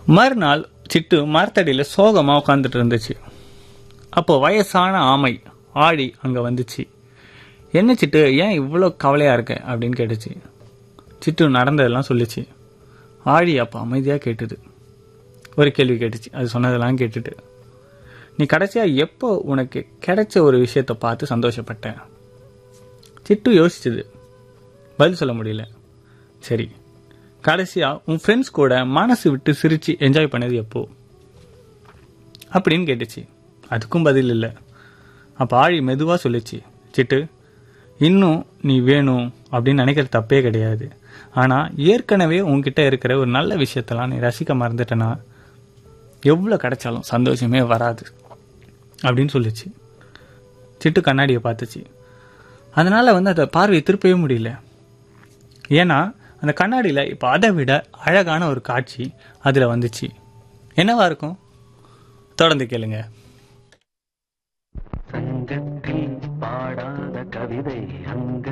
மறுநாள் சிட்டு மரத்தடியில் சோகமாக உட்காந்துட்டு இருந்துச்சு அப்போ வயசான ஆமை ஆழி அங்கே வந்துச்சு என்ன சிட்டு ஏன் இவ்வளோ கவலையாக இருக்க அப்படின்னு கேட்டுச்சு சிட்டு நடந்ததெல்லாம் சொல்லிச்சு ஆழி அப்போ அமைதியாக கேட்டுது ஒரு கேள்வி கேட்டுச்சு அது சொன்னதெல்லாம் கேட்டுட்டு நீ கடைசியாக எப்போ உனக்கு கிடைச்ச ஒரு விஷயத்தை பார்த்து சந்தோஷப்பட்ட சிட்டு யோசிச்சுது பதில் சொல்ல முடியல சரி கடைசியாக உன் ஃப்ரெண்ட்ஸ் கூட மனசு விட்டு சிரித்து என்ஜாய் பண்ணது எப்போ அப்படின்னு கேட்டுச்சு அதுக்கும் பதில் இல்லை அப்போ ஆழி மெதுவாக சொல்லிச்சு சிட்டு இன்னும் நீ வேணும் அப்படின்னு நினைக்கிற தப்பே கிடையாது ஆனால் ஏற்கனவே உன்கிட்ட இருக்கிற ஒரு நல்ல விஷயத்தெல்லாம் நீ ரசிக்க மறந்துட்டனா எவ்வளோ கிடைச்சாலும் சந்தோஷமே வராது அப்படின்னு சொல்லிச்சு சிட்டு கண்ணாடியை பார்த்துச்சு அதனால் வந்து அதை பார்வையை திருப்பவே முடியல ஏன்னா அந்த கண்ணாடியில் இப்போ அதை விட அழகான ஒரு காட்சி அதில் வந்துச்சு என்னவா இருக்கும் தொடர்ந்து கேளுங்க சங்கத்தில் பாடாத கவிதை அங்க